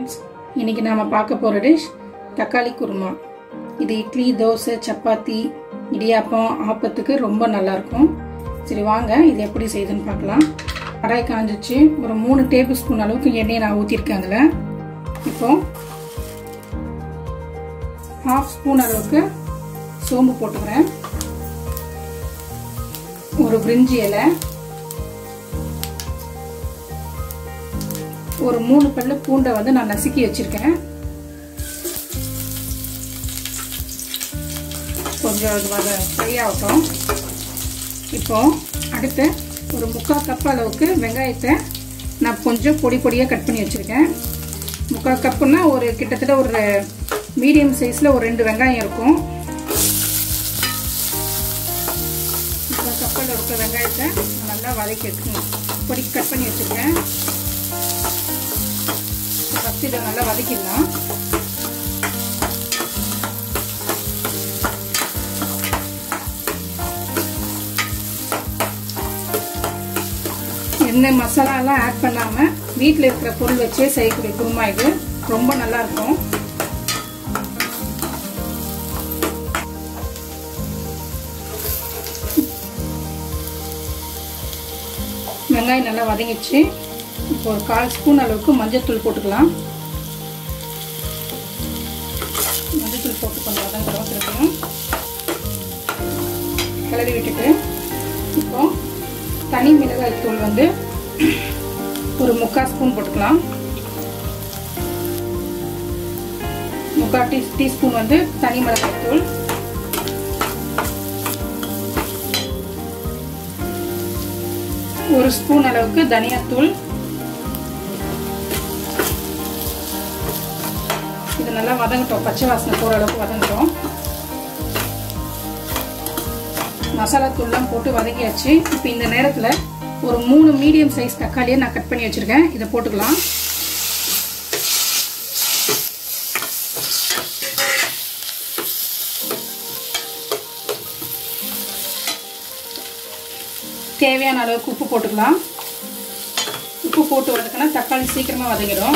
friends இன்றைக்கி நாம் பார்க்க போகிற டிஷ் தக்காளி குருமா இது இட்லி தோசை சப்பாத்தி இடியாப்பம் ஆப்பத்துக்கு ரொம்ப நல்லாயிருக்கும் சரி வாங்க இது எப்படி செய்யுதுன்னு பார்க்கலாம் கடாய் காஞ்சிச்சு ஒரு மூணு டேபிள் ஸ்பூன் அளவுக்கு எண்ணெயை நான் ஊற்றிருக்கேன் அதில் இப்போ ஹாஃப் ஸ்பூன் அளவுக்கு சோம்பு போட்டுக்கிறேன் ஒரு பிரிஞ்சி இலை ஒரு மூணு பல்லு பூண்டை வந்து நான் நசுக்கி வச்சிருக்கேன் கொஞ்சம் இது வர ஃப்ரை ஆகட்டும் இப்போ அடுத்து ஒரு முக்கால் கப் அளவுக்கு வெங்காயத்தை நான் கொஞ்சம் பொடி பொடியாக கட் பண்ணி வச்சுருக்கேன் முக்கால் கப்புனா ஒரு கிட்டத்தட்ட ஒரு மீடியம் சைஸில் ஒரு ரெண்டு வெங்காயம் இருக்கும் முக்கால் கப்பில் இருக்க வெங்காயத்தை நல்லா வதக்கி எடுத்துக்கணும் பொடி கட் பண்ணி வச்சுருக்கேன் ஃபஸ்ட்டு இதை நல்லா வதக்கிடலாம் எந்த மசாலாலாம் ஆட் பண்ணாமல் வீட்டில் இருக்கிற பொருள் வச்சே செய்யக்கூடிய குருமா இது ரொம்ப நல்லா இருக்கும் வெங்காயம் நல்லா வதங்கிடுச்சு இப்போ ஒரு கால் ஸ்பூன் அளவுக்கு மஞ்சத்தூள் போட்டுக்கலாம் மஞ்சத்தூள் போட்டு கொஞ்சம் வதங்குறோம் திருப்பியும் கிளறி விட்டுட்டு இப்போ தனி மிளகாய் தூள் வந்து ஒரு முக்கால் ஸ்பூன் போட்டுக்கலாம் முக்கால் டீ டீஸ்பூன் வந்து தனி மிளகாய் தூள் ஒரு ஸ்பூன் அளவுக்கு தனியாத்தூள் இது நல்லா வதங்கட்டும் பச்சை வாசனை போகிற அளவுக்கு வதங்கட்டும் மசாலா தூள்லாம் போட்டு வதக்கியாச்சு இப்போ இந்த நேரத்தில் ஒரு மூணு மீடியம் சைஸ் தக்காளியை நான் கட் பண்ணி வச்சுருக்கேன் இதை போட்டுக்கலாம் தேவையான அளவுக்கு உப்பு போட்டுக்கலாம் உப்பு போட்டு வதக்கினா தக்காளி சீக்கிரமாக வதங்கிடும்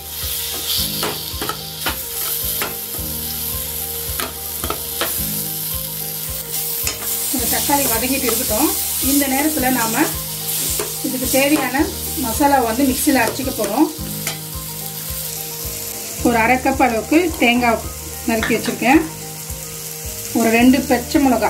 இந்த தக்காளி வதங்கிட்டு இருக்கட்டும் இந்த நேரத்தில் நாம் இதுக்கு தேவையான மசாலா வந்து மிக்சியில் அரைச்சிக்க போகிறோம் ஒரு அரை கப் அளவுக்கு தேங்காய் நறுக்கி வச்சுருக்கேன் ஒரு ரெண்டு பச்சை மிளகா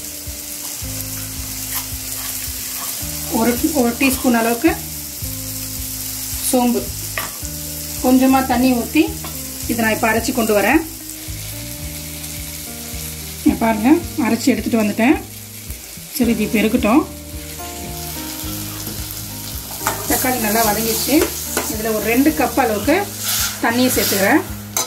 ஒரு ஒரு டீஸ்பூன் அளவுக்கு சோம்பு கொஞ்சமாக தண்ணி ஊற்றி இதை நான் இப்போ அரைச்சி கொண்டு வரேன் பாருங்கள் அரைச்சி எடுத்துகிட்டு வந்துட்டேன் சரி இது இப்போ இருக்கட்டும் தக்காளி நல்லா வதங்கிடுச்சு இதில் ஒரு ரெண்டு கப் அளவுக்கு தண்ணியை சேர்த்துக்கிறேன்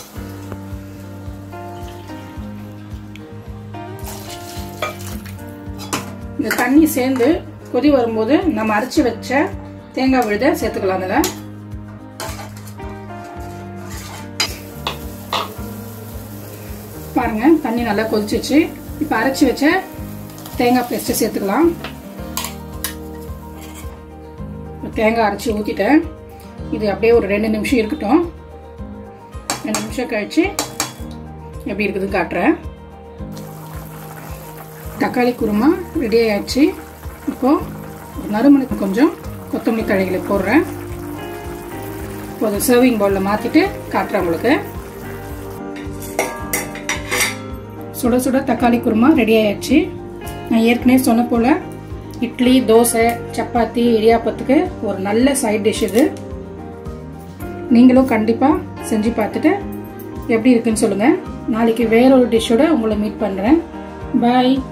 இந்த தண்ணி சேர்ந்து கொதி வரும்போது நம்ம அரைச்சி வச்ச தேங்காய் விழுத சேர்த்துக்கலாம் அதில் பாருங்க தண்ணி நல்லா கொதிச்சிச்சு இப்போ அரைச்சி வச்ச தேங்காய் பேஸ்ட்டை சேர்த்துக்கலாம் தேங்காய் அரைச்சி ஊற்றிட்டேன் இது அப்படியே ஒரு ரெண்டு நிமிஷம் இருக்கட்டும் ரெண்டு நிமிஷம் கழிச்சு எப்படி இருக்குதுன்னு காட்டுறேன் தக்காளி குருமா ரெடி ஆயிடுச்சு இப்போது நறுமணுக்கு கொஞ்சம் கொத்தமல்லி தழைகளை போடுறேன் இப்போ அதை சர்விங் பவுலில் மாற்றிட்டு காட்டுறேன் உங்களுக்கு சுட சுட தக்காளி குருமா ரெடி ஆயாச்சு நான் ஏற்கனவே சொன்ன போல் இட்லி தோசை சப்பாத்தி இடியாப்பத்துக்கு ஒரு நல்ல சைட் டிஷ் இது நீங்களும் கண்டிப்பாக செஞ்சு பார்த்துட்டு எப்படி இருக்குன்னு சொல்லுங்கள் நாளைக்கு வேற ஒரு டிஷ்ஷோட உங்களை மீட் பண்ணுறேன் பாய்